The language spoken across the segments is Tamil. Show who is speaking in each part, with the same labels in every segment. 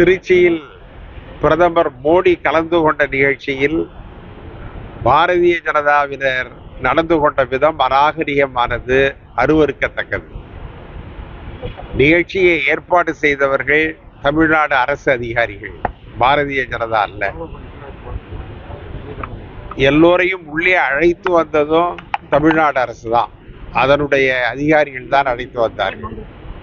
Speaker 1: திருச்சியில் பிரதமர் மோடி கலந்து கொண்ட நிகழ்ச்சியில் பாரதிய ஜனதாவினர் நடந்து கொண்ட விதம் அநாகரிகமானது அருவருக்கத்தக்கது நிகழ்ச்சியை ஏற்பாடு செய்தவர்கள் தமிழ்நாடு அரசு அதிகாரிகள் பாரதிய ஜனதா அல்ல எல்லோரையும் உள்ளே அழைத்து வந்ததும் தமிழ்நாடு அரசு தான் அதனுடைய அதிகாரிகள் தான் அழைத்து வந்தார்கள்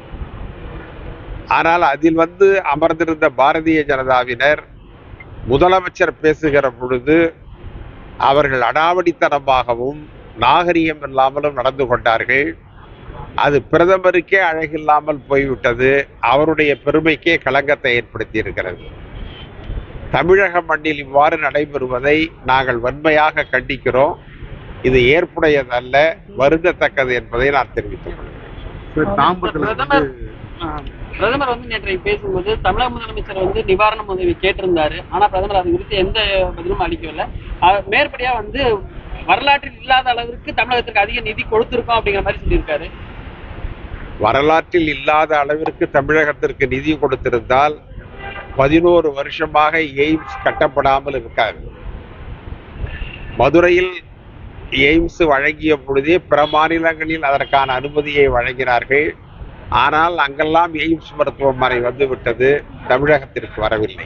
Speaker 1: ஆனால் அதில் வந்து அமர்ந்திருந்த பாரதிய ஜனதாவினர் முதலமைச்சர் பேசுகிற பொழுது அவர்கள் அடாவடித்தனமாகவும் நாகரிகம் இல்லாமலும் நடந்து கொண்டார்கள் அது பிரதமருக்கே அழகில்லாமல் போய்விட்டது அவருடைய பெருமைக்கே களங்கத்தை ஏற்படுத்தி இருக்கிறது தமிழக மண்ணில் இவ்வாறு நடைபெறுவதை நாங்கள் வன்மையாக கண்டிக்கிறோம் இது ஏற்புடையதல்ல வருந்தத்தக்கது என்பதை நான் தெரிவித்துக் கொள்கிறேன்
Speaker 2: தாம்பரத்துல
Speaker 3: பிரதமர்
Speaker 2: வந்து
Speaker 3: ஆஹ், பிரதமர் வந்து நேற்றைக்கு பேசும்போது தமிழக முதலமைச்சர் வந்து நிவாரண உதவி கேட்டிருந்தாரு ஆனா பிரதமர் அது குறித்து எந்த பதிலும் அளிக்கவில்லை ஆஹ், மேற்படியா வந்து வரலாற்றில் இல்லாத அளவிற்கு தமிழகத்திற்கு அதிக நிதி கொடுத்திருக்கோம் அப்படிங்கிற மாதிரி சொல்லியிருக்காரு
Speaker 1: வரலாற்றில் இல்லாத அளவிற்கு தமிழகத்திற்கு நிதி கொடுத்திருந்தால் பதினோரு வருஷமாக எய்ம்ஸ் கட்டப்படாமல் இருக்காது மதுரையில் எய்ம்ஸ் வழங்கிய பொழுதே பிற மாநிலங்களில் அதற்கான அனுமதியை வழங்கினார்கள் ஆனால் அங்கெல்லாம் எய்ம்ஸ் மருத்துவமனை வந்துவிட்டது தமிழகத்திற்கு வரவில்லை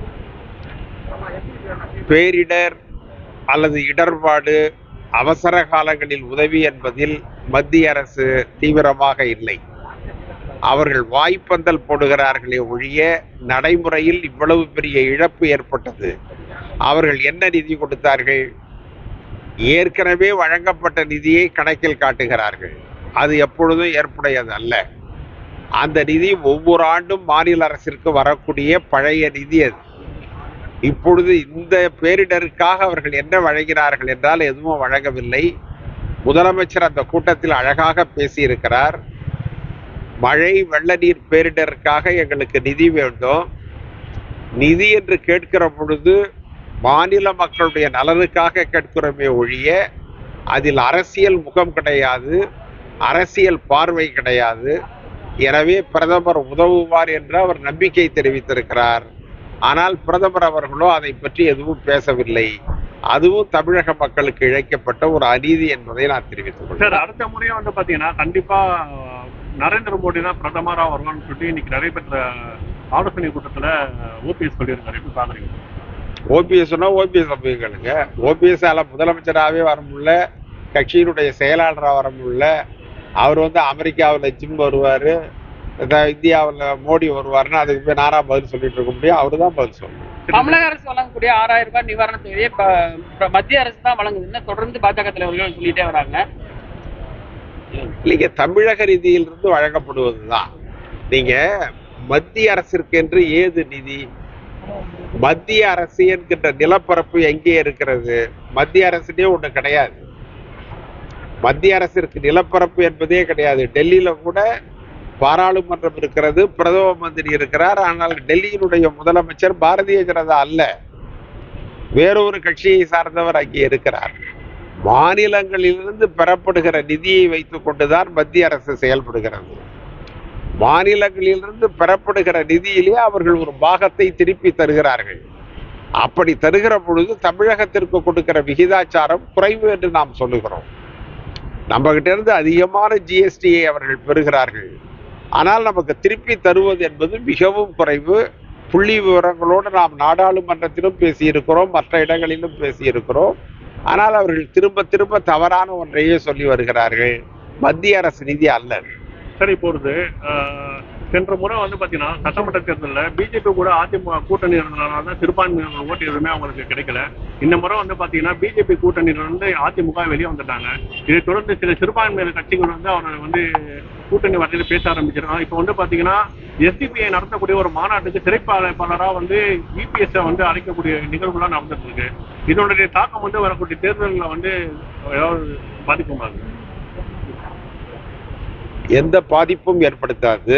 Speaker 1: பேரிடர் அல்லது இடர்பாடு அவசர காலங்களில் உதவி என்பதில் மத்திய அரசு தீவிரமாக இல்லை அவர்கள் வாய்ப்பந்தல் போடுகிறார்களே ஒழிய நடைமுறையில் இவ்வளவு பெரிய இழப்பு ஏற்பட்டது அவர்கள் என்ன நிதி கொடுத்தார்கள் ஏற்கனவே வழங்கப்பட்ட நிதியை கணக்கில் காட்டுகிறார்கள் அது எப்பொழுதும் ஏற்புடையது அல்ல அந்த நிதி ஒவ்வொரு ஆண்டும் மாநில அரசிற்கு வரக்கூடிய பழைய நிதி அது இப்பொழுது இந்த பேரிடருக்காக அவர்கள் என்ன வழங்கினார்கள் என்றால் எதுவும் வழங்கவில்லை முதலமைச்சர் அந்த கூட்டத்தில் அழகாக பேசியிருக்கிறார் மழை வெள்ள நீர் பேரிடருக்காக எங்களுக்கு நிதி வேண்டும் நிதி என்று கேட்கிற பொழுது மாநில மக்களுடைய நலனுக்காக கேட்கிறோமே ஒழிய அதில் அரசியல் முகம் கிடையாது அரசியல் பார்வை கிடையாது எனவே பிரதமர் உதவுவார் என்று அவர் நம்பிக்கை தெரிவித்திருக்கிறார் ஆனால் பிரதமர் அவர்களோ அதை பற்றி எதுவும் பேசவில்லை அதுவும் தமிழக மக்களுக்கு இழைக்கப்பட்ட ஒரு அநீதி என்பதை நான் தெரிவித்துக் கொள்கிறேன்
Speaker 4: சார் அடுத்த முறையும் வந்து பாத்தீங்கன்னா கண்டிப்பா அஹ், நரேந்திர மோடி தான் பிரதமரா வருவான்னு சொல்லிட்டு இன்னைக்கு நடைபெற்ற ஆலோசனை கூட்டத்துல ஓபிஎஸ் சொல்லியிருக்காரு எப்படி பாக்குறீங்க
Speaker 1: ஓபிஎஸ்னா ஓபிஎஸ் கேளுங்க ஓபிஎஸ் ஆல முதலமைச்சராகவே வர முடியல கட்சியினுடைய செயலாளராக வர முடியல அவர் வந்து அமெரிக்காவில் ஜிம் வருவார் இந்தியாவில் மோடி வருவாருன்னு அதுக்கு போய் நானா பதில் சொல்லிட்டு இருக்க முடியும் அவரு தான் பதில் சொல்லணும்
Speaker 3: தமிழக அரசு வழங்கக்கூடிய ஆறாயிரம் ரூபாய் நிவாரண தொகையை ப- ப- மத்திய அரசு தான் வழங்குதுன்னு தொடர்ந்து பாஜக தலைவர்கள் சொல்லிட்டே வராங்க
Speaker 1: இல்லைங்க தமிழக நிதியிலிருந்து வழங்கப்படுவதுதான் நீங்க மத்திய அரசிற்கு என்று ஏது நிதி மத்திய அரசு என்கின்ற நிலப்பரப்பு எங்கே இருக்கிறது மத்திய அரசுனே ஒண்ணு கிடையாது மத்திய அரசிற்கு நிலப்பரப்பு என்பதே கிடையாது டெல்லியில கூட பாராளுமன்றம் இருக்கிறது பிரதம மந்திரி இருக்கிறார் ஆனால் டெல்லியினுடைய முதலமைச்சர் பாரதிய ஜனதா அல்ல வேறொரு கட்சியை சார்ந்தவர் அங்கே இருக்கிறார் மாநிலங்களிலிருந்து பெறப்படுகிற நிதியை வைத்துக் கொண்டுதான் மத்திய அரசு செயல்படுகிறது மாநிலங்களிலிருந்து பெறப்படுகிற நிதியிலே அவர்கள் ஒரு பாகத்தை திருப்பி தருகிறார்கள் அப்படி தருகிற பொழுது தமிழகத்திற்கு கொடுக்கிற விகிதாச்சாரம் குறைவு என்று நாம் சொல்லுகிறோம் நம்ம கிட்ட இருந்து அதிகமான ஜிஎஸ்டியை அவர்கள் பெறுகிறார்கள் ஆனால் நமக்கு திருப்பி தருவது என்பது மிகவும் குறைவு புள்ளி விவரங்களோடு நாம் நாடாளுமன்றத்திலும் பேசியிருக்கிறோம் மற்ற இடங்களிலும் பேசியிருக்கிறோம் ஆனால் அவர்கள் திரும்ப திரும்ப தவறான ஒன்றையே சொல்லி வருகிறார்கள் மத்திய அரசு நிதி அல்ல
Speaker 4: சரி இப்பொழுது அஹ், சென்ற முறை வந்து பாத்தீங்கன்னா சட்டமன்ற தேர்தலில் பிஜேபி கூட அதிமுக கூட்டணி இருந்ததுனால தான் சிறுபான்மையினர் ஓட்டு எதுவுமே அவங்களுக்கு கிடைக்கல இந்த முறை வந்து பாத்தீங்கன்னா பிஜேபி கூட்டணியில இருந்து அதிமுக வெளியே வந்துட்டாங்க இதை தொடர்ந்து சில சிறுபான்மையினர் கட்சிகள் வந்து அவர் வந்து கூட்டணி வரையில் பேச ஆரம்பிச்சிருக்காங்க இப்போ வந்து பாத்தீங்கன்னா எஸ்டிபிஐ நடத்தக்கூடிய ஒரு மாநாட்டுக்கு சிறைப்பாளராக வந்து இபிஎஸ் வந்து அழைக்கக்கூடிய நிகழ்வுலாம் நடந்துட்டு இருக்கு இதனுடைய தாக்கம் வந்து வரக்கூடிய தேர்தலில் வந்து ஏதாவது பாதிக்குமா அது?
Speaker 1: எந்த பாதிப்பும் ஏற்படுத்தாது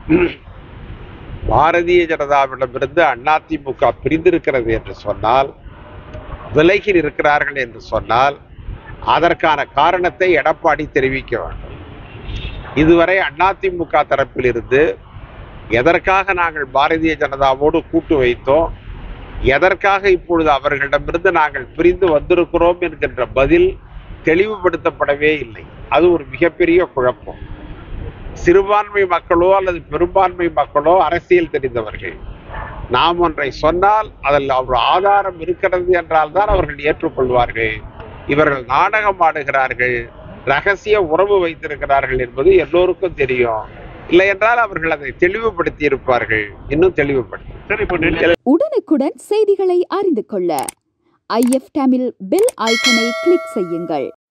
Speaker 1: பாரதிய ஜனதாவிடமிருந்து அதிமுக பிரிந்திருக்கிறது என்று சொன்னால் விலகி இருக்கிறார்கள் என்று சொன்னால் அதற்கான காரணத்தை எடப்பாடி தெரிவிக்க வேண்டும் இதுவரை அதிமுக தரப்பில் இருந்து எதற்காக நாங்கள் பாரதிய ஜனதாவோடு கூட்டு வைத்தோம் எதற்காக இப்பொழுது அவர்களிடமிருந்து நாங்கள் பிரிந்து வந்திருக்கிறோம் என்கின்ற பதில் தெளிவுபடுத்தப்படவே இல்லை அது ஒரு மிகப்பெரிய குழப்பம் சிறுபான்மை மக்களோ அல்லது பெரும்பான்மை மக்களோ அரசியல் தெரிந்தவர்கள் நாம் ஒன்றை சொன்னால் அதில் ஒரு ஆதாரம் இருக்கிறது என்றால் தான் அவர்கள் ஏற்றுக்கொள்வார்கள் இவர்கள் நாடகம் ஆடுகிறார்கள் ரகசிய உறவு வைத்திருக்கிறார்கள் என்பது எல்லோருக்கும் தெரியும் இல்லை என்றால் அவர்கள் அதை தெளிவுபடுத்தி இருப்பார்கள் இன்னும் தெளிவுபடுத்தி
Speaker 4: சரி இப்போ டெல்லி
Speaker 2: உடனுக்குடன் செய்திகளை அறிந்து கொள்ள ஐஎஃப் தமிழ் பெல் ஐக்கனை கிளிக் செய்யுங்கள்